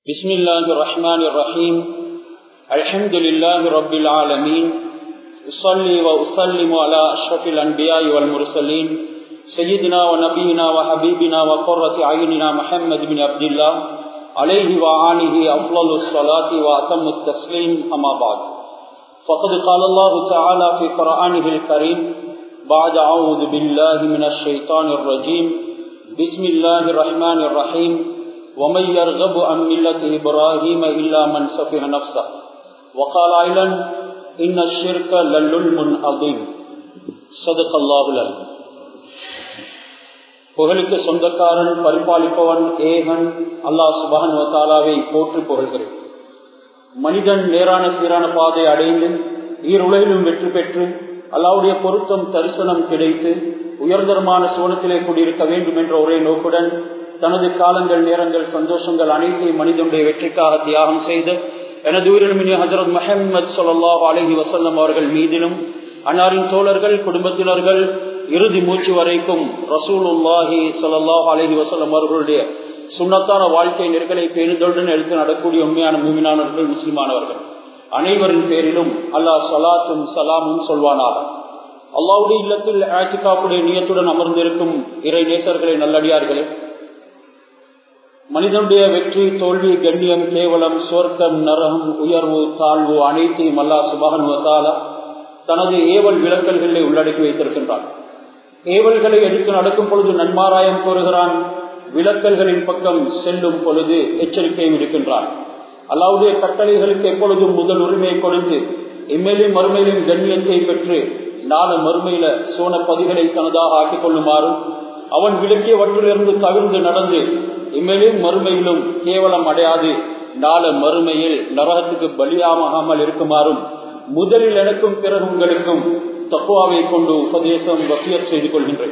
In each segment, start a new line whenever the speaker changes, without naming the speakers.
بسم الله الرحمن الرحيم الحمد لله رب العالمين أصلي وأسلم على أشرف الأنبياء والمرسلين سيدنا ونبينا وحبيبنا وقرة عيننا محمد بن عبد الله عليه وآله أفضل الصلاة وأتم التسليم أما بعد فقد قال الله تعالى في قرآنه الكريم بعد أعوذ بالله من الشيطان الرجيم بسم الله الرحمن الرحيم ومن يرغب عن ملة إبراهيم إلا من سفه نفسه وقال أيضا إن الشرك للظلم عظيم صدق الله العظيم புகழுக்கு சொந்தக்காரன் பரிபாலிப்பவன் ஏகன் அல்லாஹ் சுபஹன் வத்தாலாவை போற்றி புகழ்கிறேன் மனிதன் நேரான சீரான பாதை அடைந்து ஈருலகிலும் வெற்றி பெற்று அல்லாவுடைய பொருத்தம் தரிசனம் கிடைத்து உயர்தரமான சோனத்திலே கூடியிருக்க வேண்டும் என்ற ஒரே நோக்குடன் தனது காலங்கள் நேரங்கள் சந்தோஷங்கள் அனைத்தையும் மனிதனுடைய வெற்றிக்காக தியாகம் செய்து எனது உயிரிழமினி ஹசரத் மஹம்மது சொல்லாஹ் அலஹி வசல்லம் அவர்கள் மீதிலும் அன்னாரின் தோழர்கள் குடும்பத்தினர்கள் இறுதி மூச்சு வரைக்கும் ரசூலுல்லாஹி சொல்லாஹ் அலஹி வசல்லம் அவர்களுடைய சுண்ணத்தான வாழ்க்கை நெருக்கலை பேணுதலுடன் எடுத்து நடக்கூடிய உண்மையான மூமினானவர்கள் முஸ்லிமானவர்கள் அனைவரின் பேரிலும் அல்லாஹ் சலாத்தும் சலாமும் சொல்வானாக அல்லாவுடைய இல்லத்தில் ஆட்சிக்காப்புடைய நியத்துடன் அமர்ந்திருக்கும் இறை நேசர்களை நல்லடியார்களே மனிதனுடைய வெற்றி தோல்வி கண்ணியம் கேவலம் சொர்க்கம் நரகம் உயர்வு தாழ்வு அனைத்தையும் அல்லா சுபகன்வத்தால தனது ஏவல் விளக்கல்களை உள்ளடக்கி வைத்திருக்கின்றான் ஏவல்களை எடுத்து நடக்கும் பொழுது நன்மாராயம் கோருகிறான் விளக்கல்களின் பக்கம் செல்லும் பொழுது எச்சரிக்கை விடுக்கின்றான் அல்லாவுடைய கட்டளைகளுக்கு எப்பொழுதும் முதல் உரிமை கொடுத்து இம்மேலும் மறுமையிலும் கண்ணியத்தை பெற்று நாலு மறுமையில சோன பதிகளை தனதாக ஆக்கிக் கொள்ளுமாறும் அவன் விளக்கியவற்றிலிருந்து தவிர்ந்து நடந்து இம்மையிலும் மறுமையிலும் கேவலம் அடையாது நாள மறுமையில் நரகத்துக்கு பலியாகாமல் இருக்குமாறும் முதலில் எனக்கும் பிறகு உங்களுக்கும் தப்புவாவை கொண்டு உபதேசம் வசியத் செய்து கொள்கின்றேன்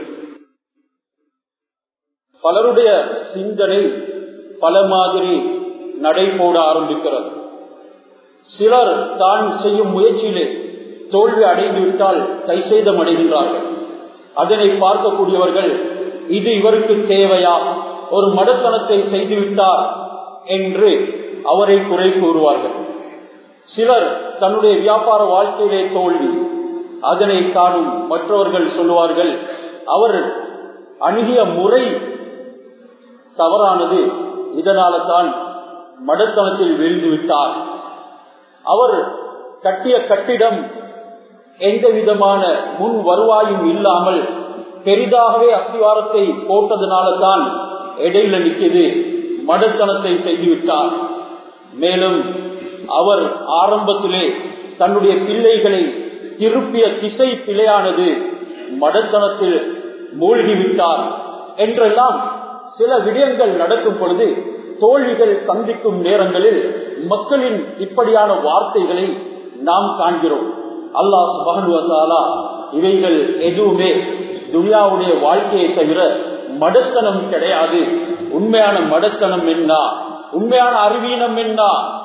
பலருடைய சிந்தனை பல மாதிரி நடை போட ஆரம்பிக்கிறது சிலர் தான் செய்யும் முயற்சியிலே தோல்வி அடைந்து விட்டால் கை செய்தம் அடைகின்றார்கள் அதனை பார்க்கக்கூடியவர்கள் இது இவருக்கு தேவையா ஒரு மடத்தனத்தை செய்துவிட்டார் என்று அவரை குறை கூறுவார்கள் சிலர் தன்னுடைய வியாபார வாழ்க்கையிலே தோல்வி அதனை காணும் மற்றவர்கள் சொல்லுவார்கள் அவர் அணுகிய முறை தவறானது இதனால தான் மடத்தனத்தில் வீழ்ந்து விட்டார் அவர் கட்டிய கட்டிடம் எந்த விதமான முன் வருவாயும் இல்லாமல் பெரிதாகவே அஸ்திவாரத்தை போட்டதுனால தான் இடையில நிற்கிறது மடத்தனத்தை செய்துவிட்டார் மேலும் அவர் ஆரம்பத்திலே தன்னுடைய பிள்ளைகளை திருப்பிய திசை பிழையானது மடத்தனத்தில் மூழ்கிவிட்டார் என்றெல்லாம் சில விடயங்கள் நடக்கும் பொழுது தோல்விகள் சந்திக்கும் நேரங்களில் மக்களின் இப்படியான வார்த்தைகளை நாம் காண்கிறோம் அல்லாஹ் சுபகனுவசாலா இவைகள் எதுவுமே துனியாவுடைய வாழ்க்கையை தவிர மடத்தனம் கிடையாது உண்மையான மடத்தனம் என்ன உண்மையான அறிவீனம் என்ன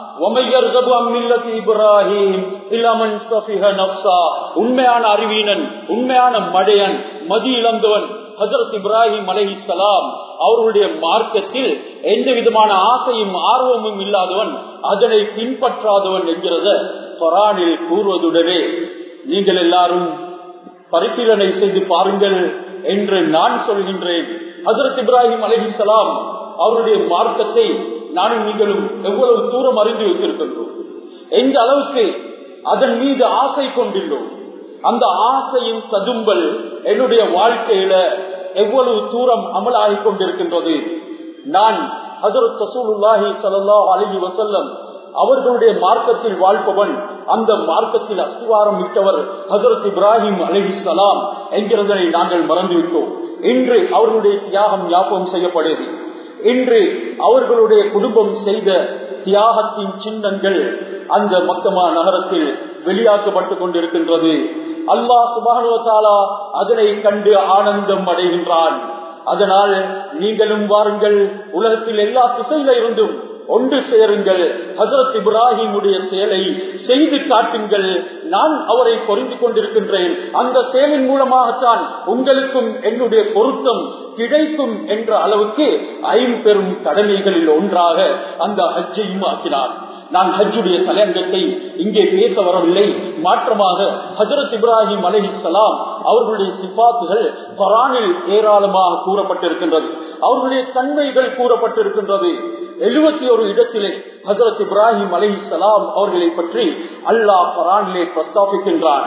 உண்மையான அறிவீனன் உண்மையான மடையன் மதி இழந்தவன் ஹசரத் இப்ராஹிம் அலஹி சலாம் அவர்களுடைய மார்க்கத்தில் எந்த விதமான ஆசையும் ஆர்வமும் இல்லாதவன் அதனை பின்பற்றாதவன் என்கிறத பரானில் கூறுவதுடனே நீங்கள் எல்லாரும் பரிசீலனை செய்து பாருங்கள் என்று நான் சொல்கின்றேன் ஹசரத் இப்ராஹிம் அலஹி சலாம் அவருடைய மார்க்கத்தை நானும் நீங்களும் எவ்வளவு தூரம் அறிந்து வைத்திருக்கின்றோம் எந்த அளவுக்கு அதன் மீது ஆசை கொண்டுள்ளோம் அந்த ஆசையின் கதும்பல் என்னுடைய வாழ்க்கையில எவ்வளவு தூரம் அமலாகி கொண்டிருக்கின்றது நான் ஹசரத் சசூலுல்லாஹி சல்லா அலஹி வசல்லம் அவர்களுடைய மார்க்கத்தில் வாழ்பவன் அந்த மார்க்கத்தில் அஸ்திவாரம் விட்டவர் ஹசரத் இப்ராஹிம் அலஹி சலாம் என்கிறதனை நாங்கள் மறந்துவிட்டோம் இன்று அவர்களுடைய தியாகம் ஞாபகம் செய்யப்படுது இன்று அவர்களுடைய குடும்பம் செய்த தியாகத்தின் சின்னங்கள் அந்த மக்கமா நகரத்தில் வெளியாக்கப்பட்டுக் கொண்டிருக்கின்றது அல்லாஹ் சுபானுவத்தாலா அதனை கண்டு ஆனந்தம் அடைகின்றான் அதனால் நீங்களும் வாருங்கள் உலகத்தில் எல்லா திசையில இருந்தும் ஒன்று சேருங்கள் ஹசரத் இப்ராஹிமுடைய செயலை செய்து காட்டுங்கள் நான் அவரை பொருந்து கொண்டிருக்கின்றேன் அந்த செயலின் மூலமாகத்தான் உங்களுக்கும் என்னுடைய பொருத்தம் கிடைக்கும் என்ற அளவுக்கு ஐம்பெரும் கடமைகளில் ஒன்றாக அந்த ஹஜ்ஜையும் ஆக்கினார் நான் ஹஜ்ஜுடைய தலையங்கத்தை இங்கே பேச வரவில்லை மாற்றமாக ஹசரத் இப்ராஹிம் அலி சலாம் அவர்களுடைய சிபாத்துகள் பரானில் ஏராளமாக கூறப்பட்டிருக்கின்றது அவர்களுடைய தன்மைகள் கூறப்பட்டிருக்கின்றது எழுபத்தி ஒரு இடத்திலே ஹசரத் இப்ராஹிம் அலி சலாம் அவர்களை பற்றி அல்லாஹ் பரானிலே பிரஸ்தாபிக்கின்றார்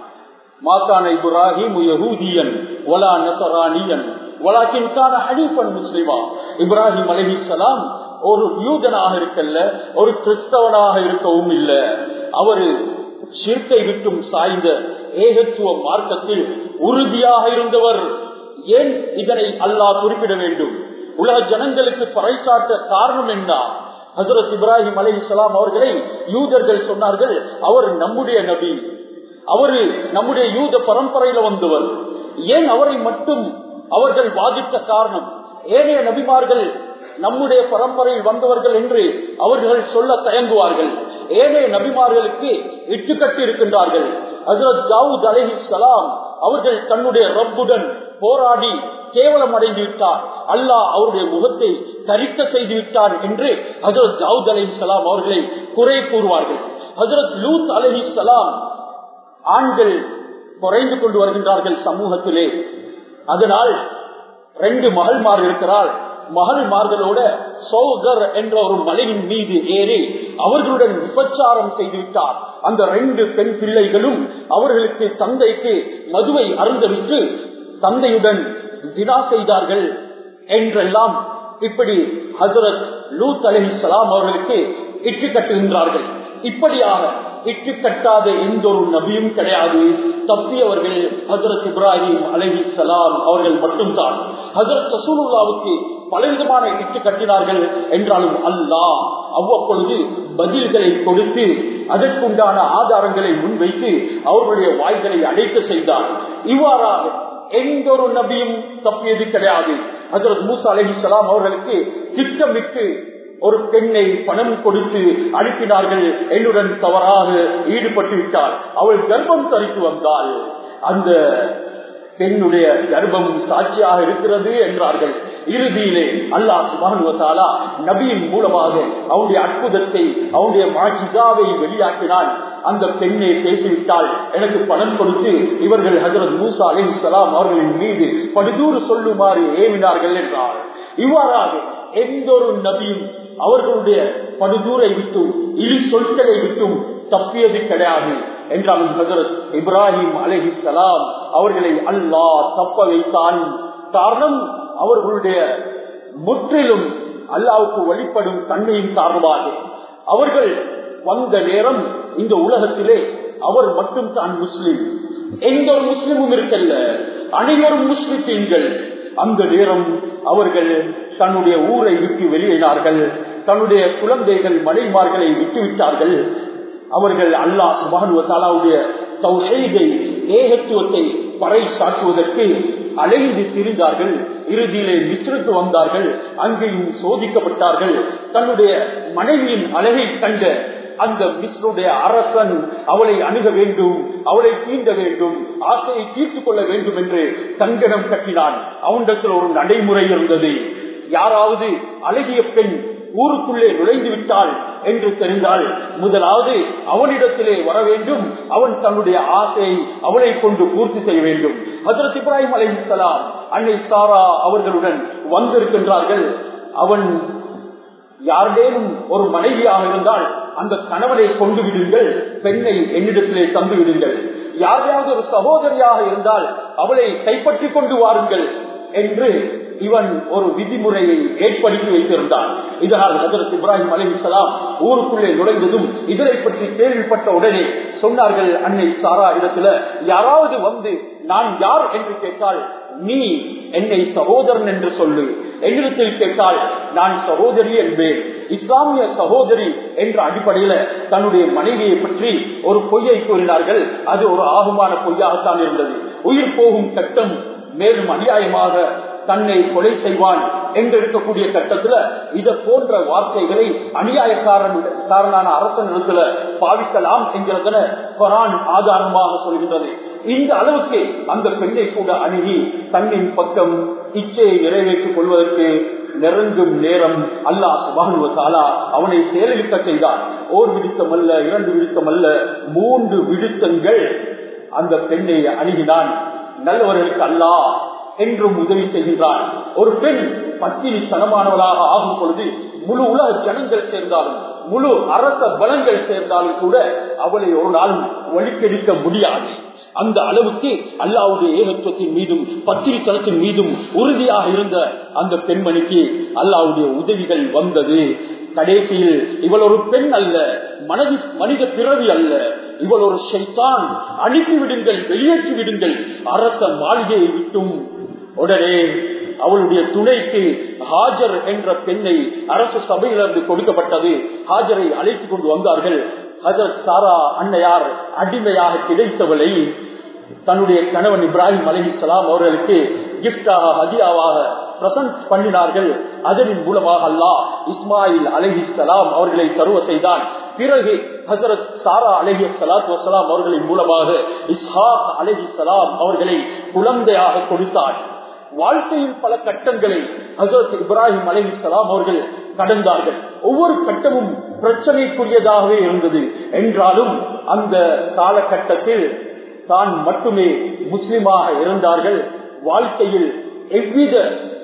மாகான இப்ராஹிம் யகூதியன் ஒலா நசரானியன் வலாக்கின் கான ஹனீஃபன் முஸ்லிமா இப்ராஹிம் அலஹி சலாம் ஒரு யூதனாக இருக்கல்ல ஒரு கிறிஸ்தவனாக இருக்கவும் இல்லை அவரு சிற்கை விட்டும் சாய்ந்த ஏகத்துவ மார்க்கத்தில் உறுதியாக இருந்தவர் ஏன் இதனை அல்லாஹ் குறிப்பிட வேண்டும் உலக ஜனங்களுக்கு பறைசாட்ட காரணம் என்ன ஹசரத் இப்ராஹிம் அலி இஸ்லாம் அவர்களை யூதர்கள் சொன்னார்கள் அவர் நம்முடைய நபி அவரு நம்முடைய யூத பரம்பரையில வந்தவர் ஏன் அவரை மட்டும் அவர்கள் வாதித்த காரணம் ஏனைய நபிமார்கள் நம்முடைய பரம்பரையில் வந்தவர்கள் என்று அவர்கள் சொல்ல தயங்குவார்கள் ஏனைய நபிமார்களுக்கு இட்டுக்கட்டி இருக்கின்றார்கள் ஹசரத் ஜாவூத் அலஹி சலாம் அவர்கள் தன்னுடைய ரப்புடன் போராடி கேவலம் அடைந்து விட்டார் அல்லாஹ் அவருடைய முகத்தை தரிக்க செய்து விட்டார் என்று ஹசரத் ஜாவூத் அலஹி சலாம் அவர்களை குறை கூறுவார்கள் ஹசரத் லூத் அலஹி சலாம் ஆண்கள் குறைந்து கொண்டு வருகின்றார்கள் சமூகத்திலே அதனால் ரெண்டு மகள்மார் இருக்கிறாள் மகள்மார்களோட சோகர் என்ற ஒரு மலையின் மீது ஏறி அவர்களுடன் விபச்சாரம் செய்துவிட்டார் அந்த ரெண்டு பெண் பிள்ளைகளும் அவர்களுக்கு தந்தைக்கு மதுவை அருந்தவிட்டு தந்தையுடன் தினா செய்தார்கள் என்றெல்லாம் இப்படி ஹசரத் லூத் அலி சலாம் அவர்களுக்கு இட்டு கட்டுகின்றார்கள் இப்படியாக இட்டு கட்டாத எந்த ஒரு நபியும் கிடையாது தப்பியவர்கள் ஹசரத் இப்ராஹிம் அலஹி சலாம் அவர்கள் மட்டும்தான் ஹசரத் ரசூலுல்லாவுக்கு பலவிதமான இட்டு கட்டினார்கள் என்றாலும் அல்லாஹ் அவ்வப்பொழுது பதில்களை கொடுத்து அதற்குண்டான ஆதாரங்களை முன்வைத்து அவர்களுடைய வாய்களை அடைக்க செய்தார் இவ்வாறாக எந்த ஒரு நபியும் தப்பியது கிடையாது ஹசரத் மூசா அலஹி சலாம் அவர்களுக்கு திட்டமிட்டு ஒரு பெண்ணை பணம் கொடுத்து அனுப்பினார்கள் என்னுடன் தவறாக ஈடுபட்டு விட்டார் அவள் கர்ப்பம் தரித்து வந்தாள் அந்த பெண்ணுடைய கர்ப்பம் சாட்சியாக இருக்கிறது என்றார்கள் இறுதியிலே அல்லாஹ் சுபானுவத்தாலா நபியின் மூலமாக அவனுடைய அற்புதத்தை அவனுடைய மாட்சிசாவை வெளியாக்கினான் அந்த பெண்ணை பேசிவிட்டால் எனக்கு பணம் கொடுத்து இவர்கள் ஹசரத் மூசா அலி சலாம் அவர்களின் மீது படுதூறு சொல்லுமாறு ஏவினார்கள் என்றார் இவ்வாறாக எந்த ஒரு நபியும் அவர்களுடைய படுதூரை விட்டும் இரு சொற்களை விட்டும் தப்பியது கிடையாது என்றாலும் ஹசரத் இப்ராஹிம் அலஹி சலாம் அவர்களை அல்லாஹ் தப்ப வைத்தான் காரணம் அவர்களுடைய முற்றிலும் அல்லாவுக்கு வழிபடும் தன்மையின் காரணமாக அவர்கள் வந்த நேரம் இந்த உலகத்திலே அவர் மட்டும் தான் முஸ்லிம் எந்த ஒரு முஸ்லிமும் இருக்கல்ல அனைவரும் முஸ்லிம்கள் அந்த நேரம் அவர்கள் தன்னுடைய ஊரை விட்டு வெளியேனார்கள் தன்னுடைய குழந்தைகள் மனைமார்களை விட்டுவிட்டார்கள் அவர்கள் அல்லாஹ் சுபானுவத்தாலாவுடைய தௌஹீதை ஏகத்துவத்தை பறை சாட்டுவதற்கு அலைந்து திரிந்தார்கள் இறுதியிலே மிஸ்ருக்கு வந்தார்கள் அங்கேயும் சோதிக்கப்பட்டார்கள் தன்னுடைய மனைவியின் அழகை கண்ட அந்த மிஸ்ருடைய அரசன் அவளை அணுக வேண்டும் அவளை தீண்ட வேண்டும் ஆசையை தீர்த்து கொள்ள வேண்டும் என்று தங்கடம் கட்டினான் அவனிடத்தில் ஒரு நடைமுறை இருந்தது யாராவது அழகிய பெண் ஊருக்குள்ளே நுழைந்து விட்டாள் என்று தெரிந்தால் முதலாவது அவனிடத்திலே வர வேண்டும் அவன் தன்னுடைய ஆசையை அவளை கொண்டு பூர்த்தி செய்ய வேண்டும் ஹசரத் இப்ராஹிம் அலை சலாம் அன்னை சாரா அவர்களுடன் வந்திருக்கின்றார்கள் அவன் யாருடேனும் ஒரு மனைவியாக இருந்தால் அந்த கணவனை கொண்டு விடுங்கள் பெண்ணை என்னிடத்திலே தந்து விடுங்கள் யாரையாவது ஒரு சகோதரியாக இருந்தால் அவளை கைப்பற்றி கொண்டு வாருங்கள் என்று இவன் ஒரு விதிமுறையை ஏற்படுத்தி வைத்திருந்தான் இதனால் ஹசரத் இப்ராஹிம் அலி சலாம் ஊருக்குள்ளே நுழைந்ததும் இதனை பற்றி கேள்விப்பட்ட உடனே சொன்னார்கள் அன்னை சாரா இடத்துல யாராவது வந்து நான் யார் என்று கேட்டால் நீ என்னை சகோதரன் என்று சொல்லு என்னிடத்தில் கேட்டால் நான் சகோதரி என்பேன் இஸ்லாமிய சகோதரி என்ற அடிப்படையில தன்னுடைய மனைவியை பற்றி ஒரு பொய்யை கூறினார்கள் அது ஒரு ஆகுமான பொய்யாகத்தான் இருந்தது உயிர் போகும் கட்டம் மேலும் அநியாயமாக தன்னை கொலை செய்வான் என்று இருக்கக்கூடிய கட்டத்துல இத போன்ற வார்த்தைகளை அநியாயக்காரன் காரனான அரசனிடத்துல பாவிக்கலாம் என்கிறதன குரான் ஆதாரமாக சொல்கின்றது இந்த அளவுக்கு அந்த பெண்ணை கூட அணுகி தன்னின் பக்கம் இச்சையை நிறைவேற்றிக் கொள்வதற்கு நெருங்கும் நேரம் அல்லாஹ் சுபானுவத்தாலா அவனை செயலிழக்க செய்தான் ஓர் விடுத்தம் அல்ல இரண்டு விடுத்தம் அல்ல மூன்று விடுத்தங்கள் அந்த பெண்ணை அணுகினான் நல்லவர்களுக்கு அல்லாஹ் என்றும் உதவி செய்கின்றான் ஒரு பெண் பத்தினி தனமானவளாக ஆகும் பொழுது முழு உலக ஜனங்கள் சேர்ந்தாலும் முழு அரச பலங்கள் சேர்ந்தாலும் கூட அவளை ஒரு நாள் வழிக்கெடுக்க முடியாது அந்த அளவுக்கு அல்லாவுடைய ஏகத்துவத்தின் மீதும் பத்திரித்தனத்தின் மீதும் உறுதியாக இருந்த அந்த பெண்மணிக்கு அல்லாவுடைய உதவிகள் வந்தது கடைசியில் இவள் ஒரு பெண் அல்ல மனதி மனித பிறவி அல்ல இவள் ஒரு ஷைத்தான் அனுப்பி விடுங்கள் வெளியேற்றி விடுங்கள் அரச மாளிகையை விட்டும் உடனே அவளுடைய துணைக்கு ஹாஜர் என்ற பெண்ணை அரசு சபையிலிருந்து கொடுக்கப்பட்டது ஹாஜரை அழைத்துக் கொண்டு வந்தார்கள் ஹஜரத் சாரா அன்னையார் அடிமையாக கிடைத்தவளை தன்னுடைய கணவன் இப்ராஹிம் அலிஹிஸ்லாம் அவர்களுக்கு கிப்டாக ஹதியாவாக பிரசன்ட் பண்ணினார்கள் அதன் மூலமாக அல்லாஹ் இஸ்மாயில் அலஹிஸ்லாம் அவர்களை சருவ செய்தான் பிறகு ஹசரத் சாரா அலஹி சலாத் வசலாம் அவர்களின் மூலமாக இஸ்ஹாக் அலஹி சலாம் அவர்களை குழந்தையாக கொடுத்தார் வாழ்க்கையில் பல கட்டங்களை ஹசரத் இப்ராஹிம் அலஹி சலாம் அவர்கள் கடந்தார்கள் ஒவ்வொரு கட்டமும் பிரச்சனைக்குரியதாகவே இருந்தது என்றாலும் அந்த காலகட்டத்தில் தான் மட்டுமே முஸ்லிமாக இருந்தார்கள் வாழ்க்கையில் எவ்வித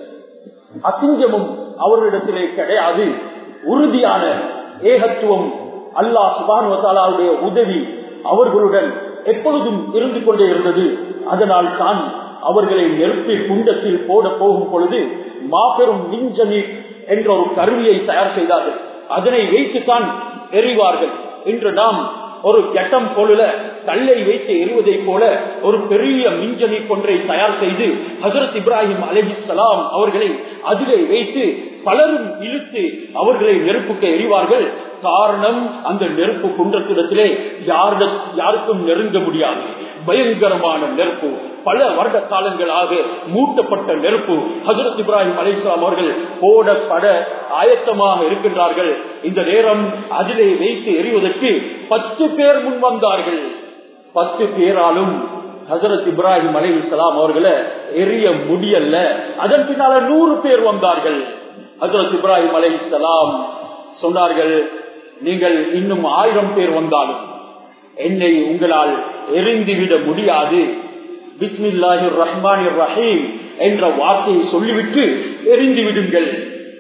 அசிங்கமும் அவர்களிடத்திலே கிடையாது உறுதியான ஏகத்துவம் அல்லாஹ் சுபானுவத்தாலாவுடைய உதவி அவர்களுடன் எப்பொழுதும் இருந்து கொண்டே இருந்தது அதனால் தான் அவர்களை நெருப்பி குண்டத்தில் போட போகும் பொழுது மாபெரும் மின்ஜனி என்ற ஒரு கருவியை தயார் செய்தார்கள் அதனை வைத்துத்தான் எறிவார்கள் இன்று நாம் ஒரு கட்டம் போல கல்லை வைத்து எறிவதை போல ஒரு பெரிய மின்ஜனி கொன்றை தயார் செய்து ஹசரத் இப்ராஹிம் அலிசலாம் அவர்களை அதிலே வைத்து பலரும் இழுத்து அவர்களை நெருப்புக்கு எறிவார்கள் காரணம் அந்த நெருப்பு குன்றத்திடத்திலே யாருக்கும் நெருங்க முடியாது பயங்கரமான நெருப்பு பல வருட காலங்களாக மூட்டப்பட்ட நெருப்பு ஹசரத் இப்ராஹிம் அலிஸ்லாம் அவர்கள் போடப்பட ஆயத்தமாக இருக்கின்றார்கள் இந்த நேரம் அதிலே வைத்து எறிவதற்கு பத்து பேர் முன் வந்தார்கள் பத்து பேராலும் ஹசரத் இப்ராஹிம் அலி இஸ்லாம் அவர்களை எரிய முடியல அதன் பின்னால நூறு பேர் வந்தார்கள் ஹசரத் இப்ராஹிம் அலி இஸ்லாம் சொன்னார்கள் நீங்கள் இன்னும் ஆயிரம் பேர் வந்தாலும் என்னை உங்களால் எரிந்துவிட முடியாது பிஸ்மில்லாஹி ரஹ்மான் ரஹீம் என்ற வார்த்தையை சொல்லிவிட்டு எரிந்து விடுங்கள்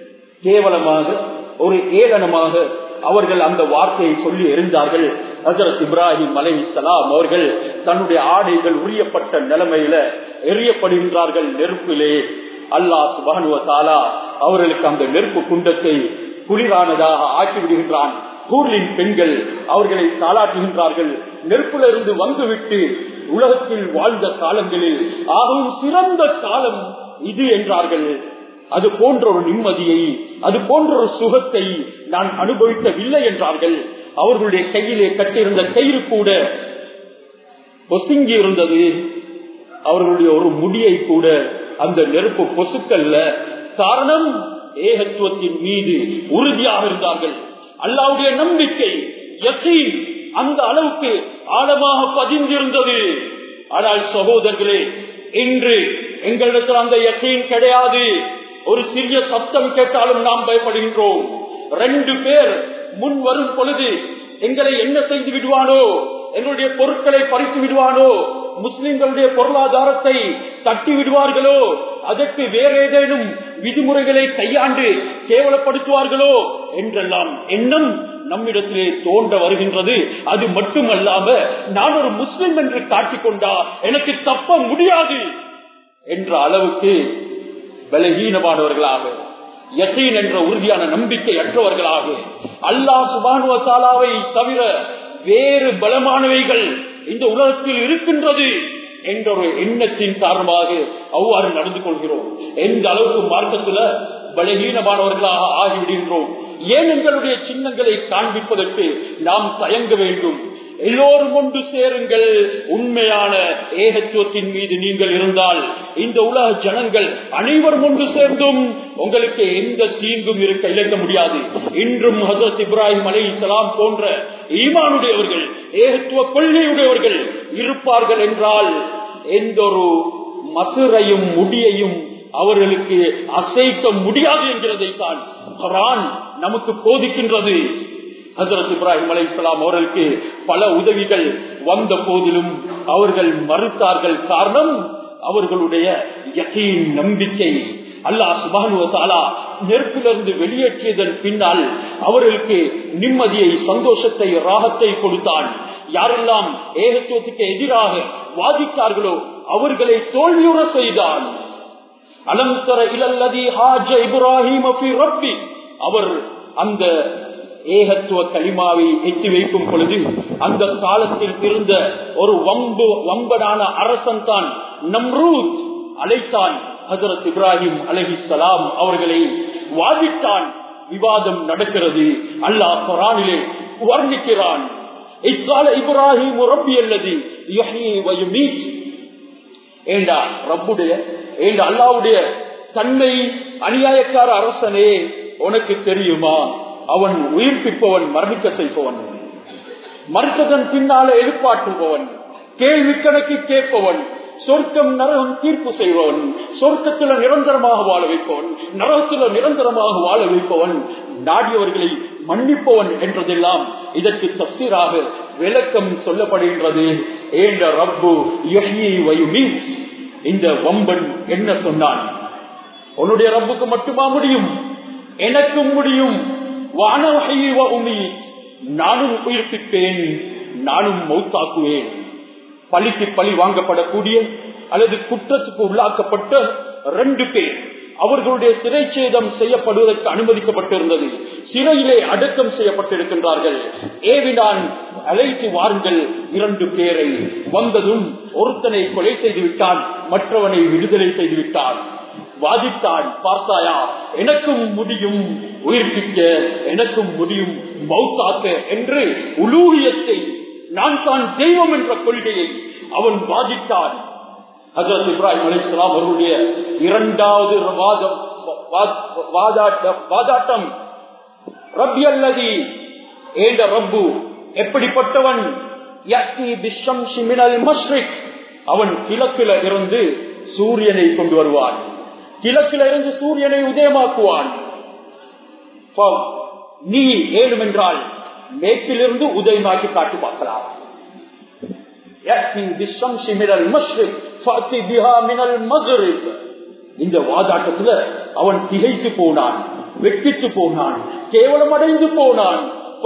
கேவலமாக ஒரு ஏளனமாக அவர்கள் அந்த வார்த்தையை சொல்லி எரிந்தார்கள் ஹசரத் இப்ராஹிம் அலை சலாம் அவர்கள் தன்னுடைய ஆடைகள் உரியப்பட்ட நிலைமையில எரியப்படுகின்றார்கள் நெருப்பிலே அல்லாஹ் சுபானுவ தாலா அவர்களுக்கு அந்த நெருப்பு குண்டத்தை குளிரானதாக ஆக்கி விடுகின்றான் கூர்லின் பெண்கள் அவர்களை தாளாட்டுகின்றார்கள் நெருப்புல இருந்து வந்துவிட்டு உலகத்தில் வாழ்ந்த காலங்களில் ஆகவும் சிறந்த காலம் இது என்றார்கள் அது போன்ற ஒரு நிம்மதியை அது போன்ற ஒரு சுகத்தை நான் அனுபவிக்கவில்லை என்றார்கள் அவர்களுடைய கையிலே கட்டியிருந்த கயிறு கூட பொசுங்கி இருந்தது அவர்களுடைய ஒரு முடியை கூட அந்த நெருப்பு பொசுக்கல்ல காரணம் ஏகத்துவத்தின் மீது உறுதியாக இருந்தார்கள் அல்லாவுடைய நம்பிக்கை யக்கீன் அந்த அளவுக்கு ஆழமாக பதிந்திருந்தது ஆனால் சகோதரர்களே இன்று எங்களிடத்தில் அந்த யக்கீன் கிடையாது ஒரு சிறிய சத்தம் கேட்டாலும் நாம் பயப்படுகின்றோம் ரெண்டு பேர் முன் வரும் பொழுது எங்களை என்ன செய்து விடுவானோ எங்களுடைய பொருட்களை பறித்து விடுவானோ முஸ்லிம்களுடைய பொருளாதாரத்தை தட்டி விடுவார்களோ அதற்கு வேற ஏதேனும் விதிமுறைகளை கையாண்டு கேவலப்படுத்துவார்களோ என்றெல்லாம் எண்ணம் நம்மிடத்திலே தோன்ற வருகின்றது அது மட்டுமல்லாம நான் ஒரு முஸ்லிம் என்று காட்டிக்கொண்டா எனக்கு தப்ப முடியாது என்ற அளவுக்கு பலகீனமானவர்களாக யசீன் என்ற உறுதியான நம்பிக்கை அற்றவர்களாக அல்லாஹ் சுபானுவத்தாலாவை தவிர வேறு பலமானவைகள் இந்த உலகத்தில் இருக்கின்றது என்ற ஒரு எண்ணத்தின் காரணமாக அவ்வாறு நடந்து கொள்கிறோம் எந்த அளவுக்கு மார்க்கத்துல பலகீனமானவர்களாக ஆகிவிடுகின்றோம் ஏன் எங்களுடைய சின்னங்களை காண்பிப்பதற்கு நாம் தயங்க வேண்டும் எல்லோரும் ஒன்று சேருங்கள் உண்மையான ஏகத்துவத்தின் மீது நீங்கள் இருந்தால் இந்த உலக ஜனங்கள் அனைவரும் ஒன்று சேர்ந்தும் உங்களுக்கு எந்த தீங்கும் இருக்க இழைக்க முடியாது இன்றும் ஹசரத் இப்ராஹிம் அலை இஸ்லாம் போன்ற ஈமானுடையவர்கள் ஏகத்துவ கொள்கையுடையவர்கள் இருப்பார்கள் என்றால் எந்த ஒரு மசுரையும் முடியையும் அவர்களுக்கு அசைக்க முடியாது என்கிறதை தான் குரான் நமக்கு போதிக்கின்றது ஹசரத் இப்ராஹிம் அலை இஸ்லாம் அவர்களுக்கு பல உதவிகள் வந்த போதிலும் அவர்கள் மறுத்தார்கள் காரணம் அவர்களுடைய யகீன் நம்பிக்கை அல்லாஹ் சுபானுவத்தாலா நெருப்பிலிருந்து வெளியேற்றியதன் பின்னால் அவர்களுக்கு நிம்மதியை சந்தோஷத்தை ராகத்தை கொடுத்தான் யாரெல்லாம் ஏகத்துவத்துக்கு எதிராக வாதித்தார்களோ அவர்களை தோல்வியுற செய்தான் அலந்தர இலல்லதி ஹாஜ இப்ராஹிம் ரப்பி அவர் அந்த ஏகத்துவ களிமாவை எட்டி வைக்கும் பொழுது அந்த காலத்தில் இருந்த ஒரு வம்பு வம்பனான அரசன் தான் நம்ரூத் அழைத்தான் ஹசரத் இப்ராஹிம் அலஹி சலாம் அவர்களை வாதிட்டான் விவாதம் நடக்கிறது அல்லாஹ் குரானிலே வர்ணிக்கிறான் இக்கால இப்ராஹிம் ரப்பி அல்லது ஏண்டா ரப்புடைய ஏண்டா அல்லாவுடைய தன்மை அநியாயக்கார அரசனே உனக்கு தெரியுமா அவன் உயிர்ப்பிப்பவன் மரணிக்க செய்பவன் மறுத்ததன் பின்னால எழுப்பாட்டுபவன் கேள்வி கணக்கு கேட்பவன் சொர்க்கம் நரகம் தீர்ப்பு செய்பவன் சொர்க்கத்துல நிரந்தரமாக வாழ வைப்பவன் நரகத்துல நிரந்தரமாக வாழ வைப்பவன் நாடியவர்களை மன்னிப்பவன் என்றதெல்லாம் இதற்கு தப்சீராக விளக்கம் சொல்லப்படுகின்றது ஏண்ட ரப்பு இந்த வம்பன் என்ன சொன்னான் உன்னுடைய ரப்புக்கு மட்டுமா முடியும் எனக்கும் முடியும் நானும் உயிர்ப்பிப்பேன் நானும் மௌத்தாக்குவேன் பழிக்கு பழி வாங்கப்படக்கூடிய அல்லது குற்றத்துக்கு உள்ளாக்கப்பட்ட ரெண்டு பேர் அவர்களுடைய சிறை சேதம் செய்யப்படுவதற்கு அனுமதிக்கப்பட்டிருந்தது சிறையிலே அடக்கம் செய்யப்பட்டிருக்கின்றார்கள் ஏவினான் அழைத்து வாருங்கள் இரண்டு பேரை வந்ததும் ஒருத்தனை கொலை செய்து விட்டான் மற்றவனை விடுதலை செய்து விட்டான் வாதித்தான் பார்த்தாயா எனக்கும் முடியும் உயிர்ப்பிக்க எனக்கும் முடியும் மௌத்தாக்க என்று உலூகியத்தை நான் தான் தெய்வம் என்ற கொள்கையை அவன் வாதித்தான் ஹசரத் இப்ராஹிம் அலிஸ்லாம் அவர்களுடைய இரண்டாவது வாதம் வாதாட்டம் ரப்பி அல்லதி ஏண்ட ரப்பு எப்படிப்பட்டவன் அவன் கிழக்கில இருந்து சூரியனை கொண்டு வருவான் கிழக்கில இருந்து சூரியனை உதயமாக்குவான் நீ ஏழுமென்றால் மேற்கிலிருந்து உதயமாக்கி காட்டி பார்க்கலாம் இந்த வாதாட்டத்துல அவன் திகைத்து போனான் வெட்டித்து போனான் கேவலம் அடைந்து போனான்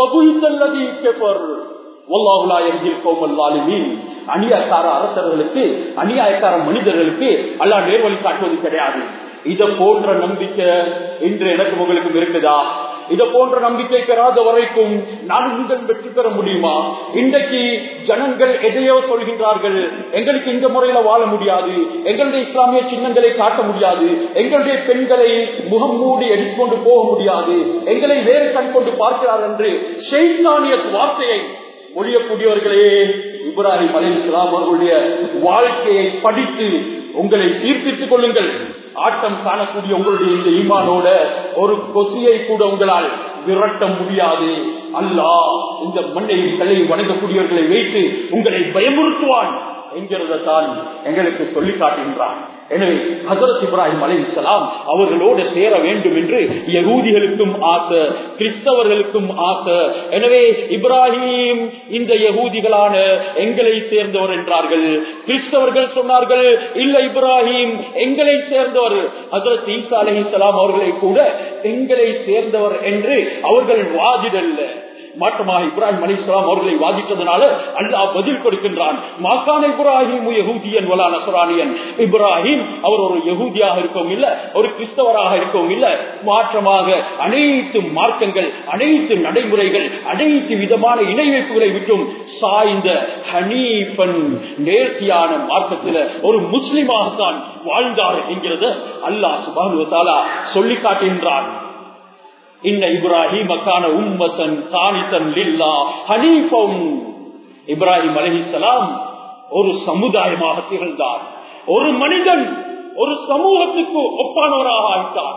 அநியாயக்கார அரசர்களுக்கு அநியாயக்கார மனிதர்களுக்கு அல்லா நேர்வழி காட்டுவது கிடையாது இத போன்ற நம்பிக்கை இன்று எனக்கு உங்களுக்கு இருக்குதா இத போன்ற நம்பிக்கை பெறாத வரைக்கும் நான் நீங்கள் வெற்றி பெற முடியுமா இன்றைக்கு ஜனங்கள் எதையோ சொல்கின்றார்கள் எங்களுக்கு இந்த முறையில வாழ முடியாது எங்களுடைய இஸ்லாமிய சின்னங்களை காட்ட முடியாது எங்களுடைய பெண்களை முகம் மூடி எடுத்துக்கொண்டு போக முடியாது எங்களை வேறு கண் கொண்டு பார்க்கிறார் என்று ஷெய்தானிய வார்த்தையை மொழியக்கூடியவர்களே இப்ராஹிம் அலி இஸ்லாம் அவர்களுடைய வாழ்க்கையை படித்து உங்களை தீர்ப்பித்துக் கொள்ளுங்கள் ஆட்டம் காணக்கூடிய உங்களுடைய இந்த ஈமானோட ஒரு கொசியை கூட உங்களால் விரட்ட முடியாது அல்லாஹ் இந்த மண்ணையும் கல்லையும் வணங்கக்கூடியவர்களை வைத்து உங்களை பயமுறுத்துவான் என்கிறத தான் எங்களுக்கு சொல்லி காட்டுகின்றான் எனவே ஹசரத் இப்ராஹிம் அலி இஸ்லாம் அவர்களோடு சேர வேண்டும் என்று யகூதிகளுக்கும் ஆசை கிறிஸ்தவர்களுக்கும் ஆசை எனவே இப்ராஹிம் இந்த யகூதிகளான எங்களை சேர்ந்தவர் என்றார்கள் கிறிஸ்தவர்கள் சொன்னார்கள் இல்ல இப்ராஹிம் எங்களை சேர்ந்தவர் ஹசரத் ஈசா அலி இஸ்லாம் அவர்களை கூட எங்களை சேர்ந்தவர் என்று அவர்கள் வாதிடல்ல மாற்றமாக இப்ராஹிம் அலி இஸ்லாம் அவர்களை வாதிட்டதனால அல்லாஹ் பதில் கொடுக்கின்றான் மாக்கான இப்ராஹிம் யகூதியன் வலா நசரானியன் இப்ராஹிம் அவர் ஒரு யகூதியாக இருக்கவும் இல்ல ஒரு கிறிஸ்தவராக இருக்கவும் இல்ல மாற்றமாக அனைத்து மார்க்கங்கள் அனைத்து நடைமுறைகள் அனைத்து விதமான இணை வைப்புகளை விட்டும் சாய்ந்த ஹனீபன் நேர்த்தியான மார்க்கத்தில் ஒரு முஸ்லிமாகத்தான் வாழ்ந்தார் என்கிறத அல்லாஹ் சுபானுவத்தாலா சொல்லி காட்டுகின்றான் இன்ன இப்ராஹிம் கான உம்மத்தன் காணித்தன் லில்லா ஹனீஃபம் இப்ராஹிம் அலிஹிசலாம் ஒரு சமுதாயமாக திகழ்ந்தார் ஒரு மனிதன் ஒரு சமூகத்துக்கு ஒப்பானவராக ஆயிட்டார்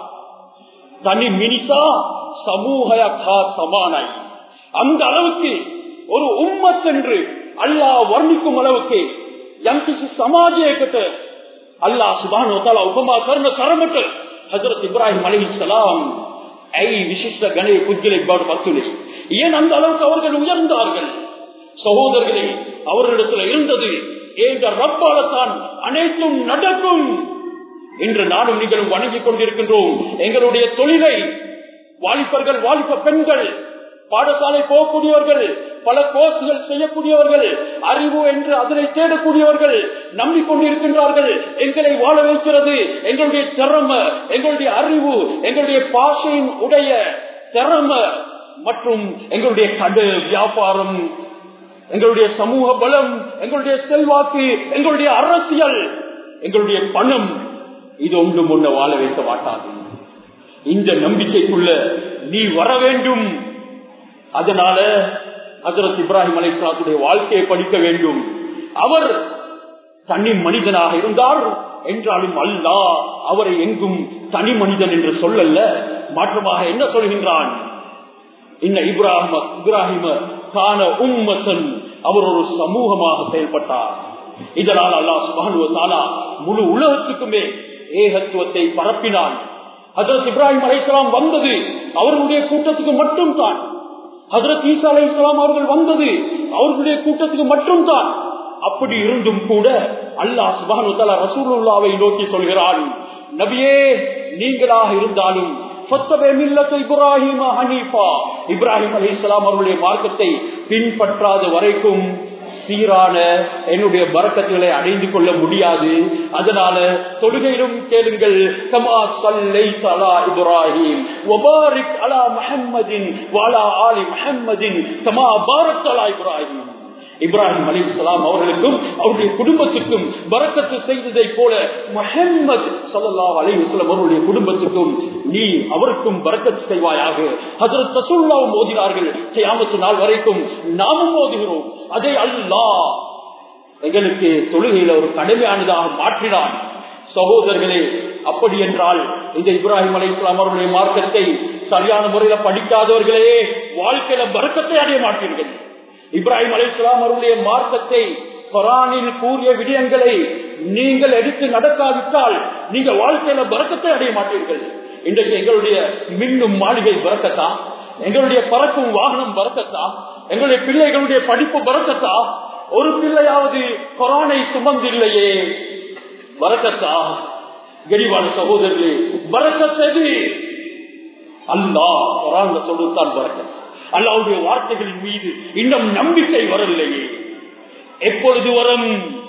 தனி மினிசா சமூக சமானாய் அந்த அளவுக்கு ஒரு உம்மத் என்று அல்லாஹ் வர்ணிக்கும் அளவுக்கு எம்பிசி சமாஜ இயக்கத்தை அல்லாஹ் சுபான் உபமா கர்ம கரமட்டு ஹசரத் இப்ராஹிம் அலி சலாம் ஐ விசிஷ்ட கணே புத்திரை பத்துலை ஏன் அந்த அளவுக்கு அவர்கள் உயர்ந்தார்கள் சகோதரர்களே அவர்களிடத்தில் இருந்தது என்ற ரப்பாலத்தான் அனைத்தும் நடக்கும் இன்று நானும் நீங்களும் வணங்கிக் கொண்டிருக்கின்றோம் எங்களுடைய தொழிலை வாலிபர்கள் வாலிப பெண்கள் பாடசாலை போகக்கூடியவர்கள் பல கோர்ஸ்கள் செய்யக்கூடியவர்கள் அறிவு என்று அதனை தேடக்கூடியவர்கள் நம்பிக்கொண்டிருக்கின்றார்கள் எங்களை வாழ வைக்கிறது எங்களுடைய திறம எங்களுடைய அறிவு எங்களுடைய பாஷையின் உடைய திறம மற்றும் எங்களுடைய கடை வியாபாரம் எங்களுடைய சமூக பலம் எங்களுடைய செல்வாக்கு எங்களுடைய அரசியல் எங்களுடைய பணம் இது ஒன்று முன்ன வாழ வைக்க மாட்டாது இந்த நம்பிக்கைக்குள்ள நீ வர வேண்டும் அதனால ஹசரத் இப்ராஹிம் அலைசாத்துடைய வாழ்க்கையை படிக்க வேண்டும் அவர் தனி மனிதனாக இருந்தார் என்றாலும் அல்லா அவரை எங்கும் தனி மனிதன் என்று சொல்லல்ல மாற்றமாக என்ன சொல்கின்றான் இன்ன இப்ராஹிம இப்ராஹிம கான உம்மத்தன் அவர் ஒரு சமூகமாக செயல்பட்டார் இதனால் அல்லாஹ் சுபானுவத்தாலா முழு உலகத்துக்குமே ஏகத்துவத்தை பரப்பினான் ஹசரத் இப்ராஹிம் அலைசலாம் வந்தது அவர்களுடைய கூட்டத்துக்கு மட்டும் தான் ஹசரத் ஈசா அலை இஸ்லாம் அவர்கள் வந்தது அவர்களுடைய கூட்டத்துக்கு மட்டும் தான் அப்படி இருந்தும் கூட அல்லாஹ் சுபானு தலா ரசூலுல்லாவை நோக்கி சொல்கிறான் நபியே நீங்களாக இருந்தாலும் இப்ராஹிம் இப்ராஹிம் அலி இஸ்லாம் அவர்களுடைய மார்க்கத்தை பின்பற்றாத வரைக்கும் சீரான என்னுடைய பறக்கத்துகளை அடைந்து கொள்ள முடியாது அதனால தொழுகையிலும் கேளுங்கள் கமா சல்லை தலா இப்ராஹிம் ஒபாரிக் அலா முஹம்மதின் வாலா ஆலி முஹம்மதின் கமா பாரத் அலா இப்ராஹிம் இப்ராஹிம் அலி இஸ்லாம் அவர்களுக்கும் அவருடைய குடும்பத்துக்கும் பறக்கத்து செய்ததை போல முஹம்மது சல்லா அலி இஸ்லாம் அவருடைய குடும்பத்துக்கும் நீ அவருக்கும் பறக்கத்து செய்வாயாக ஹசரத் ரசூல்லாவும் ஓதினார்கள் கியாமத்து நாள் வரைக்கும் நாமும் ஓதுகிறோம் அதை அல்லாஹ் எங்களுக்கு தொழுகையில ஒரு கடமையானதாக மாற்றினான் சகோதரர்களே அப்படி என்றால் இந்த இப்ராஹிம் அலி இஸ்லாம் அவருடைய மார்க்கத்தை சரியான முறையில படிக்காதவர்களே வாழ்க்கையில பறக்கத்தை அடைய மாட்டீர்கள் இப்ராஹிம் அலி இஸ்லாம் அவருடைய மார்க்கத்தை குரானில் கூறிய விடயங்களை நீங்கள் எடுத்து நடக்காவிட்டால் நீங்க வாழ்க்கையில பறக்கத்தை அடைய மாட்டீர்கள் இன்றைக்கு எங்களுடைய மின்னும் மாளிகை பறக்கத்தா எங்களுடைய பறக்கும் வாகனம் பறக்கத்தா எங்களுடைய பிள்ளைகளுடைய படிப்பு பறக்கத்தா ஒரு பிள்ளையாவது கொரோனை சுமந்தில்லையே பறக்கத்தா கரிவான சகோதரர்களே பறக்கத்தது அல்லா கொரான் சொல்லுத்தான் பறக்கத் அல்லாவுடைய வார்த்தைகளின் மீது இன்னும் நம்பிக்கை வரவில்லையே எப்பொழுது வரும்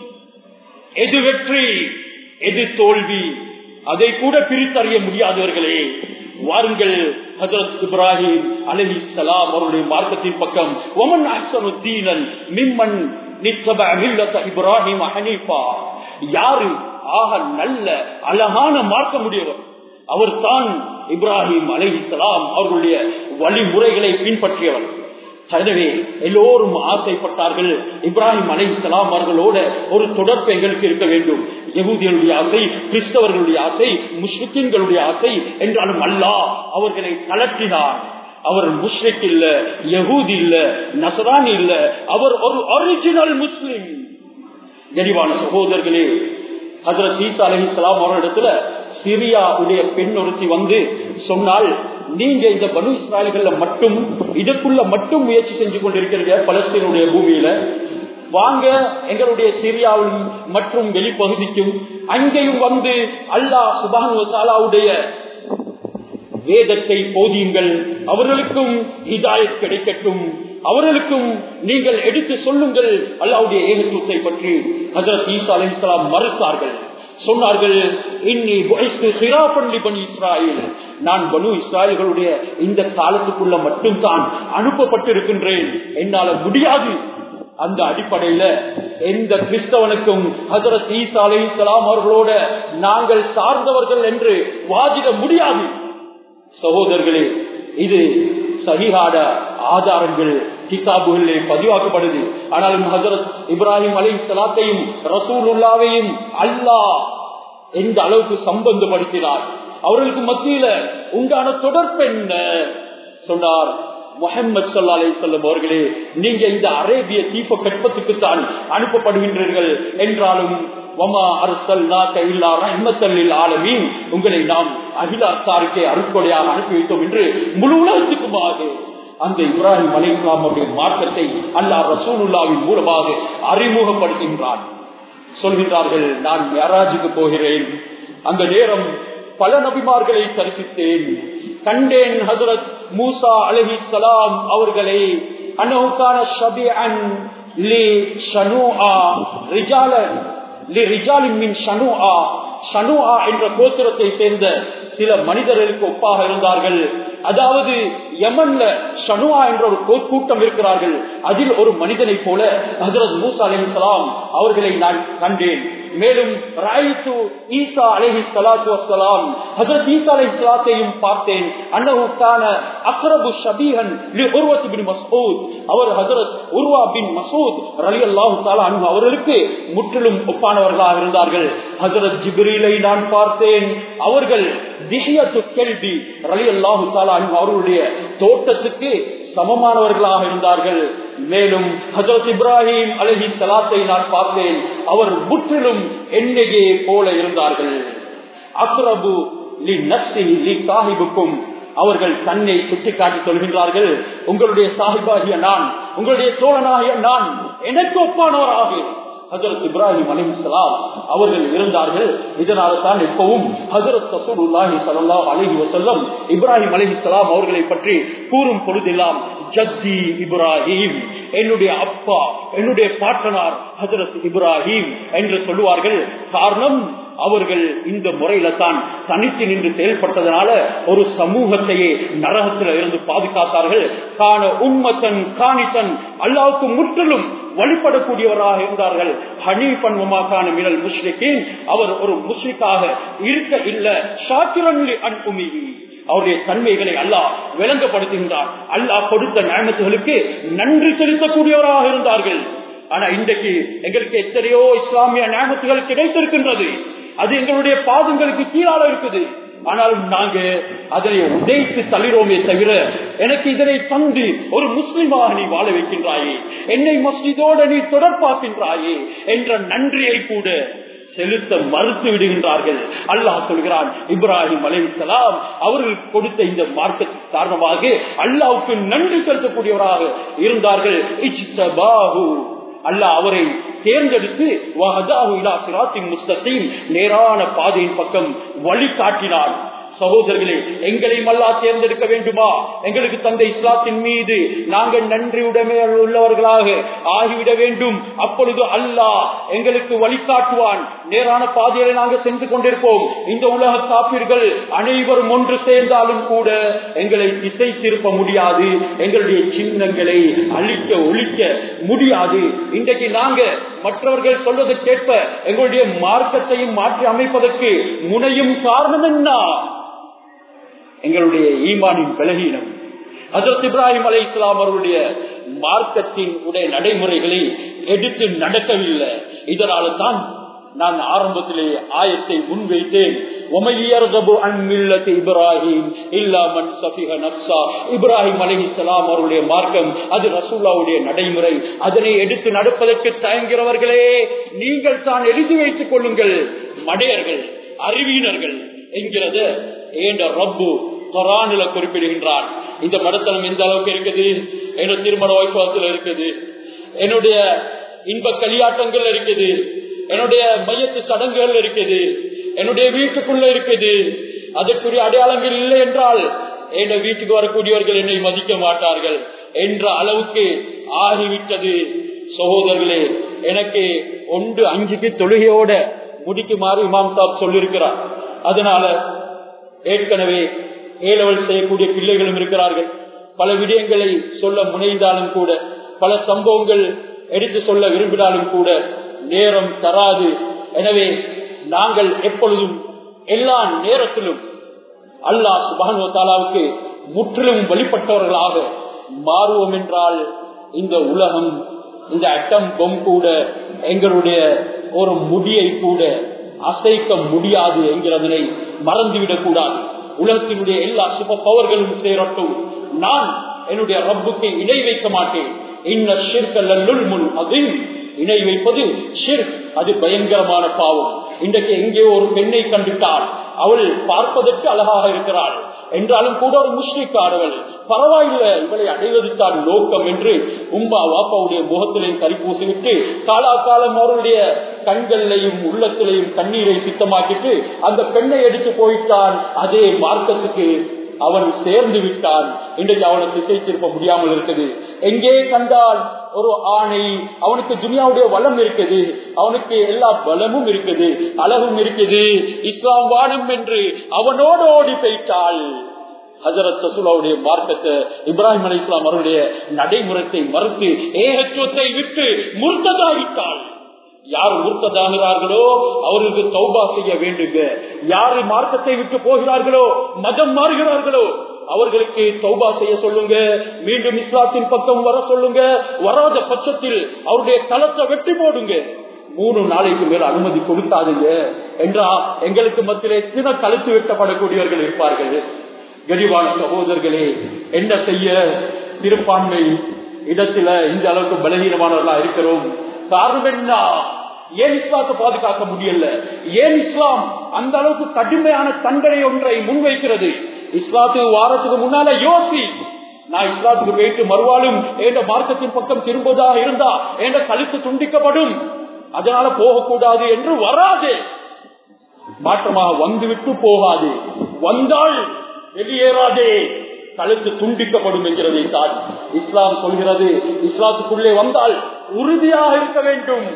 எது வெற்றி எது தோல்வி அதை கூட பிரித்தறிய முடியாதவர்களே வாருங்கள் ஹசரத் இப்ராஹிம் அலஹி சலாம் அவருடைய மார்க்கத்தின் பக்கம் ஒமன் அஹ்சனுத்தீனன் மிம்மன் இப்ராஹிம் ஹனீஃபா யாரு ஆக நல்ல அழகான மார்க்க முடியவர் அவர் தான் இப்ராஹிம் அலைஹிசலாம் அவர்களுடைய வழிமுறைகளை பின்பற்றியவர் எனவே எல்லோரும் ஆசைப்பட்டார்கள் இப்ராஹிம் அலைஹிசலாம் அவர்களோட ஒரு தொடர்பு எங்களுக்கு இருக்க வேண்டும் யகுதிகளுடைய ஆசை கிறிஸ்தவர்களுடைய ஆசை முஸ்லிம்களுடைய ஆசை என்றாலும் அல்லா அவர்களை கலற்றினார் அவர் முஸ்லிக் இல்ல யகூதி இல்ல நசரானி இல்ல அவர் ஒரு ஒரிஜினல் முஸ்லிம் கனிவான சகோதரர்களே ஹசரத் ஈசா அலி இஸ்லாம் அவரிடத்துல சிரியாவுடைய பெண் ஒருத்தி வந்து சொன்னால் நீங்க இந்த பனு இஸ்ராயல்கள்ல மட்டும் இதுக்குள்ள மட்டும் முயற்சி செஞ்சு கொண்டிருக்கிறீங்க பலஸ்தீனுடைய பூமியில வாங்க எங்களுடைய சிரியாவில் மற்றும் வெளிப்பகுதிக்கும் அங்கேயும் வந்து அல்லாஹ் சுபானு தாலாவுடைய வேதத்தை போதியுங்கள் அவர்களுக்கும் இதாயத் கிடைக்கட்டும் அவர்களுக்கும் நீங்கள் எடுத்து சொல்லுங்கள் அல்லாவுடைய ஏகத்துவத்தை பற்றி ஹசரத் ஈசா அலிஸ்லாம் மறுத்தார்கள் சொன்னார்கள் இன்னி பனி இஸ்ராயல் நான் பனு இஸ்ராயல்களுடைய இந்த காலத்துக்குள்ள மட்டும்தான் அனுப்பப்பட்டிருக்கின்றேன் என்னால முடியாது அந்த அடிப்படையில எந்த கிறிஸ்தவனுக்கும் ஹசரத் ஈசா அலி இஸ்லாம் அவர்களோட நாங்கள் சார்ந்தவர்கள் என்று வாதிட முடியாது சகோதரர்களே இது சகிகாட ஆதாரங்கள் கிதாபுகளிலே பதிவாக்கப்படுது ஆனாலும் ஹசரத் இப்ராஹிம் அலை சலாத்தையும் ரசூலுல்லாவையும் அல்லாஹ் எந்த அளவுக்கு சம்பந்தப்படுத்தினார் அவர்களுக்கு மத்தியில உண்டான தொடர்பு என்ன சொன்னார் முகமது சொல்லா அலை சொல்லும் அவர்களே நீங்க இந்த அரேபிய தீப கற்பத்துக்கு தான் அனுப்பப்படுகின்றீர்கள் என்றாலும் உங்களை நாம் அகிலாத்தாருக்கே அருட்கொடையாக அனுப்பி வைத்தோம் என்று முழு உலகத்துக்குமாக அந்த இப்ராஹிம் அலி இஸ்லாமுடைய மார்க்கத்தை அல்லா ரசூலுல்லாவின் மூலமாக அறிமுகப்படுத்துகின்றான் சொல்கின்றார்கள் நான் மேராஜுக்கு போகிறேன் அந்த நேரம் பல நபிமார்களை தரிசித்தேன் கண்டேன் ஹசரத் மூசா அலஹி சலாம் அவர்களை அனவுக்கான ஷபிஅன் லி ஷனுஆ ரிஜாலன் லி ரிஜாலின் மின் ஷனுஆ ஷனுஆ என்ற கோத்திரத்தை சேர்ந்த சில மனிதர்களுக்கு ஒப்பாக இருந்தார்கள் அதாவது யமன்ல ஷனுவா என்ற ஒரு கூட்டம் இருக்கிறார்கள் அதில் ஒரு மனிதனை போல ஹசரத் மூசா அலி அவர்களை நான் கண்டேன் மேலும் ராயித்து ஈசா அலஹி சலாத்து வசலாம் ஹசரத் ஈசா அலி சலாத்தையும் பார்த்தேன் அன்னஹுக்கான அக்ரபு ஷபீஹன் உருவத்து பின் மசூத் அவர் ஹசரத் உருவா பின் மசூத் ரலி அல்லாஹு தாலா அன்பு அவர்களுக்கு முற்றிலும் ஒப்பானவர்களாக இருந்தார்கள் ஹசரத் ஜிப்ரீலை நான் பார்த்தேன் அவர்கள் திஹியத்து கேள்வி ரலி அல்லாஹு தாலா அன்பு அவர்களுடைய தோட்டத்துக்கு சமமானவர்களாக இருந்தார்கள் மேலும் ஹசரத் இப்ராஹிம் அலஹி சலாத்தை நான் பார்த்தேன் அவர் முற்றிலும் என்னையே போல இருந்தார்கள் அக்ரபு லி நப்சி லி சாஹிபுக்கும் அவர்கள் தன்னை சுட்டிக்காட்டி சொல்கின்றார்கள் உங்களுடைய சாஹிபாகிய நான் உங்களுடைய தோழனாகிய நான் எனக்கு ஒப்பானவராக ஹசரத் இப்ராஹிம் அலிசலாம் அவர்கள் இருந்தார்கள் இதனால தான் எப்பவும் ஹசரத் சசூருல்லாஹி சல்லா அலஹி வசல்லம் இப்ராஹிம் அலிசலாம் அவர்களை பற்றி கூறும் பொழுதெல்லாம் ஜத்தி இப்ராஹிம் என்னுடைய அப்பா என்னுடைய பாட்டனார் ஹசரத் இப்ராஹிம் என்று சொல்லுவார்கள் காரணம் அவர்கள் இந்த முறையில தான் தனித்து நின்று செயல்பட்டதனால ஒரு சமூகத்தையே நரகத்தில் இருந்து பாதுகாத்தார்கள் காண உண்மத்தன் காணித்தன் அல்லாவுக்கு முற்றிலும் வழிபடக்கூடியவராக இருந்தார்கள் ஹனீபன் உமாக்கான மினல் முஸ்லிக்கின் அவர் ஒரு முஸ்லிக்காக இருக்க இல்ல ஷாக்கிரன்லி அன்புமிகி அவருடைய தன்மைகளை அல்லாஹ் விளங்கப்படுத்துகின்றார் அல்லாஹ் கொடுத்த நியமத்துகளுக்கு நன்றி செலுத்தக்கூடியவராக இருந்தார்கள் ஆனா இன்றைக்கு எங்களுக்கு எத்தனையோ இஸ்லாமிய நியமத்துகள் கிடைத்திருக்கின்றது அது எங்களுடைய பாதங்களுக்கு கீழால இருக்குது ஆனாலும் நாங்க அதனை உதைத்து தள்ளிரோமே தவிர எனக்கு இதனை தந்து ஒரு முஸ்லிமாக நீ வாழ வைக்கின்றாயே என்னை மஸ்ஜிதோட நீ தொடர்பாக்கின்றாயே என்ற நன்றியை கூட செலுத்த மறுத்து விடுகின்றார்கள் அல்லாஹ் சொல்கிறான் இப்ராஹிம் அலைசலாம் அவர்கள் கொடுத்த இந்த மார்க்கத்தின் காரணமாக அல்லாவுக்கு நன்றி செலுத்தக்கூடியவராக இருந்தார்கள் அல்லாஹ் அவரை தேர்ந்தெடுத்து நேரான பாதையின் பக்கம் வழி காட்டினார் சகோதரர்களே எங்களையும் அல்லா தேர்ந்தெடுக்க வேண்டுமா எங்களுக்கு தந்த இஸ்லாத்தின் மீது நாங்கள் நன்றி உடமை உள்ளவர்களாக ஆகிவிட வேண்டும் அப்பொழுது அல்லாஹ் எங்களுக்கு வழிகாட்டுவான் நேரான பாதையில நாங்கள் சென்று கொண்டிருப்போம் இந்த உலக காப்பீர்கள் அனைவரும் ஒன்று சேர்ந்தாலும் கூட எங்களை திசை திருப்ப முடியாது எங்களுடைய சின்னங்களை அழிக்க ஒழிக்க முடியாது இன்றைக்கு நாங்க மற்றவர்கள் சொல்வதற்கேற்ப எங்களுடைய மார்க்கத்தையும் மாற்றி அமைப்பதற்கு முனையும் காரணம் என்ன எங்களுடைய ஈமானின் பலகீனம் ஹசரத் இப்ராஹிம் அலை இஸ்லாம் அவருடைய மார்க்கத்தின் உடைய நடைமுறைகளை எடுத்து நடக்கவில்லை இதனால தான் நான் ஆரம்பத்திலே ஆயத்தை முன்வைத்தேன் இப்ராஹிம் அலிஹிஸ்லாம் அவருடைய மார்க்கம் அது ரசூல்லாவுடைய நடைமுறை அதனை எடுத்து நடப்பதற்கு தயங்குகிறவர்களே நீங்கள் தான் எழுதி வைத்துக் கொள்ளுங்கள் மடையர்கள் அறிவியினர்கள் என்கிறத ஏண்ட ரப்பு கொரானில குறிப்பிடுகின்றான் இந்த மடத்தனம் எந்த அளவுக்கு இருக்குது என்னோட திருமண வைபவத்தில் இருக்குது என்னுடைய இன்ப கலியாட்டங்கள் இருக்குது என்னுடைய மையத்து சடங்குகள் இருக்குது என்னுடைய வீட்டுக்குள்ள இருக்குது அதற்குரிய அடையாளங்கள் இல்லை என்றால் என் வீட்டுக்கு வரக்கூடியவர்கள் என்னை மதிக்க மாட்டார்கள் என்ற அளவுக்கு ஆகிவிட்டது சகோதரர்களே எனக்கு ஒன்று அஞ்சுக்கு தொழுகையோட முடிக்குமாறு இமாம் சாப் சொல்லியிருக்கிறார் அதனால ஏற்கனவே ஏலவல் செய்யக்கூடிய பிள்ளைகளும் இருக்கிறார்கள் பல விடயங்களை சொல்ல முனைந்தாலும் கூட பல சம்பவங்கள் எடுத்து சொல்ல விரும்பினாலும் கூட நேரம் தராது எனவே நாங்கள் எப்பொழுதும் எல்லா நேரத்திலும் அல்லாஹ் சுபானு தாலாவுக்கு முற்றிலும் வழிபட்டவர்களாக மாறுவோம் என்றால் இந்த உலகம் இந்த அட்டம் பொம் கூட எங்களுடைய ஒரு முடியை கூட அசைக்க முடியாது என்கிறதனை மறந்துவிடக் கூடாது உலகத்தினுடைய எல்லா சுப பவர்களும் சேரட்டும் நான் என்னுடைய ரப்புக்கு இணை வைக்க மாட்டேன் இன்ன ஷிர்கல்லுள் முன் அதில் இணை வைப்பது ஷிர் அது பயங்கரமான பாவம் இன்றைக்கு எங்கேயோ ஒரு பெண்ணை கண்டுட்டாள் அவள் பார்ப்பதற்கு அழகாக இருக்கிறாள் என்றாலும் கூட ஒரு முஸ்லிக்கானவள் பரவாயில்லை இவளை அடைவதற்கான நோக்கம் என்று உம்பா வாப்பாவுடைய முகத்திலையும் கறி பூசிவிட்டு காலாகாலம் அவருடைய கண்களிலையும் உள்ளத்திலையும் கண்ணீரை சித்தமாக்கிட்டு அந்த பெண்ணை எடுத்து போயிட்டான் அதே மார்க்கத்துக்கு அவன் சேர்ந்து விட்டான் இன்றைக்கு அவனை திசை திருப்ப முடியாமல் இருக்குது எங்கே கண்டால் ஒரு ஆணை அவனுக்கு துனியாவுடைய வளம் இருக்குது அவனுக்கு எல்லா பலமும் இருக்குது அழகும் இருக்குது இஸ்லாம் வாடும் என்று அவனோடு ஓடி போயிட்டாள் ஹசரத் சசுலாவுடைய மார்க்கத்தை இப்ராஹிம் அலி இஸ்லாம் அவருடைய நடைமுறைத்தை மறுத்து ஏகத்துவத்தை விட்டு முர்த்ததாகிட்டாள் யார் முர்த்ததாகிறார்களோ அவர்களுக்கு தௌபா செய்ய வேண்டுங்க யாரு மார்க்கத்தை விட்டு போகிறார்களோ மதம் மாறுகிறார்களோ அவர்களுக்கு தௌபா செய்ய சொல்லுங்க மீண்டும் இஸ்லாத்தின் பக்கம் வர சொல்லுங்க வராத பட்சத்தில் அவருடைய களத்தை வெட்டி போடுங்க மூணு நாளைக்கு மேல அனுமதி கொடுக்காதுங்க என்றா எங்களுக்கு மத்தியிலே சில கழுத்து வெட்டப்படக்கூடியவர்கள் இருப்பார்கள் கரிவான சகோதரர்களே என்ன செய்ய திருப்பான்மை இடத்துல இந்த அளவுக்கு பலகீனமானவர்களா இருக்கிறோம் காரணம் என்ன ஏன் இஸ்லாத்தை பாதுகாக்க முடியல ஏன் இஸ்லாம் அந்த அளவுக்கு கடுமையான தண்டனை ஒன்றை முன்வைக்கிறது இஸ்லாத்துக்கு வாரத்துக்கு முன்னால யோசி நான் இஸ்லாத்துக்கு போயிட்டு மறுவாலும் என்ற மார்க்கத்தின் பக்கம் திரும்புவதாக இருந்தா என்ற கழுத்து துண்டிக்கப்படும் அதனால போகக்கூடாது என்று வராது மாற்றமாக வந்துவிட்டு போகாது வந்தால் வெளியேறாதே கழுத்து துண்டிக்கப்படும் என்கிறதை தான் இஸ்லாம் சொல்கிறது இஸ்லாத்துக்குள்ளே வந்தால் உறுதியாக இருக்க வேண்டும்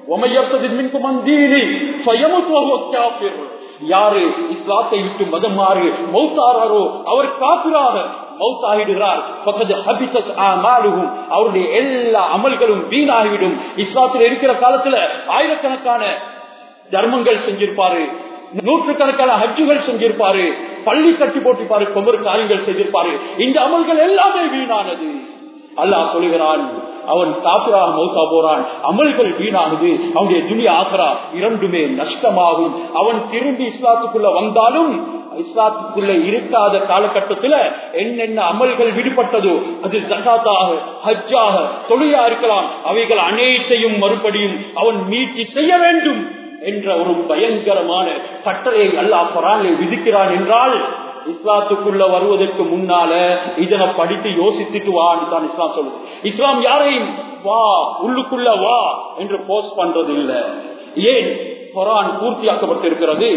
யாரு இஸ்லாத்தை விட்டு மதம் மாறு மௌத்தாரோ அவர் காப்பிராக மௌத்தாகிடுகிறார் அவருடைய எல்லா அமல்களும் வீணாகிவிடும் இஸ்லாத்தில் இருக்கிற காலத்துல ஆயிரக்கணக்கான தர்மங்கள் செஞ்சிருப்பாரு நூற்றுக்கணக்கான ஹஜ்ஜுகள் செஞ்சிருப்பாரு பள்ளி கட்டி போட்டிருப்பாரு கொமரு காரியங்கள் செஞ்சிருப்பாரு இந்த அமல்கள் எல்லாமே வீணானது அல்லாஹ் சொல்லுகிறான் அவன் காப்பிராக மௌத்தா போறான் அமல்கள் வீணாகுது அவனுடைய துணி ஆசரா இரண்டுமே நஷ்டமாகும் அவன் திரும்பி இஸ்லாத்துக்குள்ள வந்தாலும் இஸ்லாத்துக்குள்ள இருக்காத காலகட்டத்தில் என்னென்ன அமல்கள் விடுபட்டதோ அது ஜகாத்தாக ஹஜ்ஜாக தொழிலா இருக்கலாம் அவைகள் அனைத்தையும் மறுபடியும் அவன் மீட்டி செய்ய வேண்டும் என்ற ஒரு பயங்கரமான கட்டளையை அல்லாஹ் பரானை விதிக்கிறான் என்றால் இஸ்லாத்துக்குள்ள வருவதற்கு முன்னால இதனை படித்து யோசித்துட்டு வான்னு தான் இஸ்லாம் சொல்லுது இஸ்லாம் யாரையும் வா உள்ளுக்குள்ள வா என்று போஸ்ட் பண்றது இல்ல ஏன் குரான் பூர்த்தியாக்கப்பட்டிருக்கிறது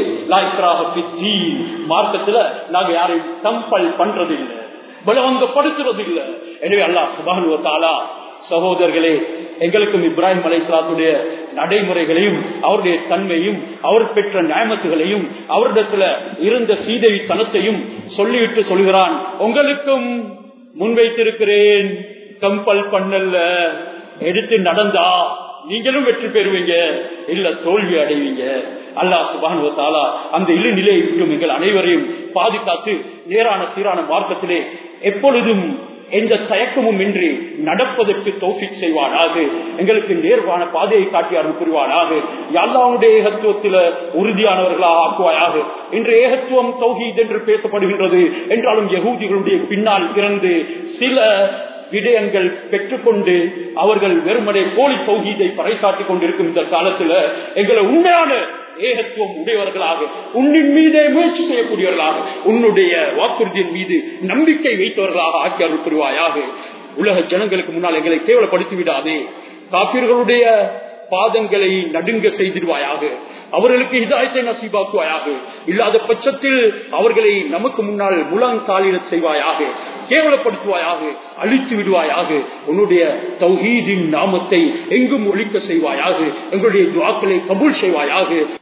மார்க்கத்துல நாங்க யாரையும் கம்பல் பண்றது இல்லை பலவந்தப்படுத்துறது இல்லை எனவே அல்லா சுபானுவத்தாலா சகோதரர்களே எங்களுக்கும் இப்ராஹிம் அலைசலாத்துடைய நடைமுறைகளையும் அவருடைய தன்மையும் அவர் பெற்ற நியமத்துகளையும் அவரிடத்துல இருந்த சீதவி தனத்தையும் சொல்லிவிட்டு சொல்கிறான் உங்களுக்கும் முன்வைத்திருக்கிறேன் கம்பல் பண்ணல எடுத்து நடந்தா நீங்களும் வெற்றி பெறுவீங்க இல்ல தோல்வி அடைவீங்க அல்லா சுபானுவத்தாலா அந்த இழு நிலையை விட்டும் எங்கள் அனைவரையும் பாதுகாத்து நேரான சீரான மார்க்கத்திலே எப்பொழுதும் எந்த தயக்கமும் இன்றி நடப்பதற்கு தோஃபிக் செய்வானாக எங்களுக்கு நேர்வான பாதையை காட்டியாரும் புரிவானாக எல்லாவுடைய ஏகத்துவத்தில உறுதியானவர்களாக ஆக்குவாயாக இன்று ஏகத்துவம் தௌஹீத் என்று பேசப்படுகின்றது என்றாலும் யகூதிகளுடைய பின்னால் இறந்து சில விடயங்கள் பெற்றுக்கொண்டு அவர்கள் வெறுமனே போலி தௌஹீதை பறைசாட்டிக் கொண்டிருக்கும் இந்த காலத்துல எங்களை உண்மையான ஏகத்துவம் உடையவர்களாக உன்னின் மீதே முயற்சி செய்யக்கூடியவர்களாக உன்னுடைய வாக்குறுதியின் மீது நம்பிக்கை வைத்தவர்களாக ஆக்கி அருள் புரிவாயாக உலக ஜனங்களுக்கு முன்னால் எங்களை கேவலப்படுத்தி விடாதே காப்பீர்களுடைய பாதங்களை நடுங்க செய்திடுவாயாக அவர்களுக்கு இதாயத்தை நசீபாக்குவாயாக இல்லாத பட்சத்தில் அவர்களை நமக்கு முன்னால் முழங்காலிட செய்வாயாக கேவலப்படுத்துவாயாக அழித்து விடுவாயாக உன்னுடைய தௌஹீதின் நாமத்தை எங்கும் ஒழிக்க செய்வாயாக எங்களுடைய துவாக்களை கபூல் செய்வாயாக